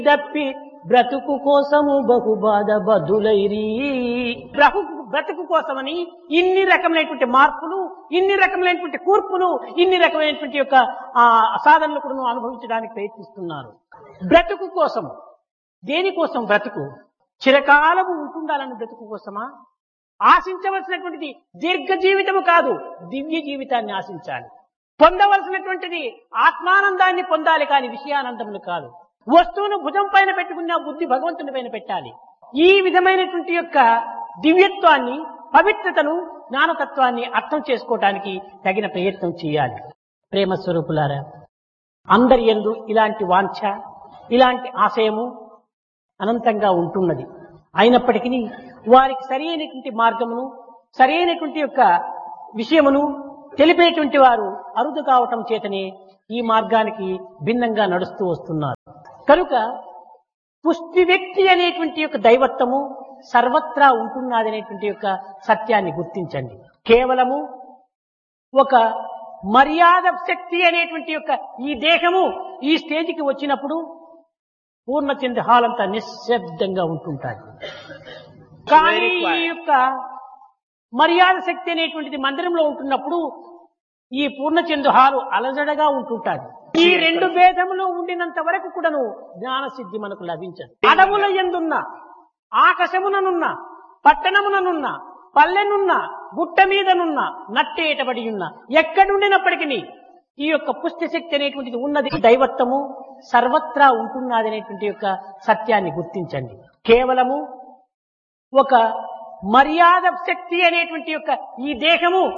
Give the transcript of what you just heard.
తప్పి బ్రతుకు కోసము బహు బాధ బదులైరి బ్రతుకు బ్రతుకు కోసమని ఇన్ని రకమైనటువంటి మార్పులు ఇన్ని రకమైనటువంటి కూర్పులు ఇన్ని రకమైనటువంటి యొక్క ఆ సాధనలు కూడా అనుభవించడానికి ప్రయత్నిస్తున్నారు బ్రతుకు కోసం దేనికోసం బ్రతుకు చిరకాలము ఉంటుండాలని బ్రతుకు కోసమా ఆశించవలసినటువంటిది దీర్ఘ జీవితము కాదు దివ్య జీవితాన్ని ఆశించాలి పొందవలసినటువంటిది ఆత్మానందాన్ని పొందాలి కాని విషయానందములు కాదు వస్తువును భుజం పైన పెట్టుకున్న బుద్ధి భగవంతుని పైన పెట్టాలి ఈ విధమైనటువంటి యొక్క దివ్యత్వాన్ని పవిత్రతను జ్ఞానతత్వాన్ని అర్థం చేసుకోవటానికి తగిన ప్రయత్నం చేయాలి ప్రేమ స్వరూపులారా అందరి ఎందు ఇలాంటి వాంఛ ఇలాంటి ఆశయము అనంతంగా ఉంటున్నది అయినప్పటికీ వారికి సరి అయినటువంటి మార్గమును సరి అయినటువంటి యొక్క విషయమును తెలిపేటువంటి వారు అరుదు కావటం చేతనే ఈ మార్గానికి భిన్నంగా నడుస్తూ వస్తున్నారు కనుక పుష్టి వ్యక్తి అనేటువంటి యొక్క దైవత్వము సర్వత్రా ఉంటున్నది అనేటువంటి యొక్క సత్యాన్ని గుర్తించండి కేవలము ఒక మర్యాద శక్తి అనేటువంటి యొక్క ఈ దేహము ఈ స్టేజికి వచ్చినప్పుడు పూర్ణచంద్ర హాల్ అంతా నిశ్శబ్దంగా ఉంటుంటారు కానీ ఈ యొక్క మర్యాద శక్తి అనేటువంటిది మందిరంలో ఉంటున్నప్పుడు ఈ పూర్ణచంద్ర హాలు అలజడగా ఉంటుంటాది ఈ రెండు భేదములు ఉండినంత వరకు కూడాను జ్ఞాన సిద్ధి మనకు లభించదు అడవుల ఎందున్న ఆకాశముననున్న పట్టణముననున్న పల్లెనున్న గుట్ట మీదనున్న నట్టేటబడి ఉన్న ఎక్కడుండినప్పటికీ ఈ యొక్క పుష్టి శక్తి అనేటువంటిది ఉన్నది దైవత్వము సర్వత్రా ఉంటున్నది అనేటువంటి యొక్క సత్యాన్ని గుర్తించండి కేవలము ఒక మర్యాద శక్తి అనేటువంటి యొక్క ఈ దేహము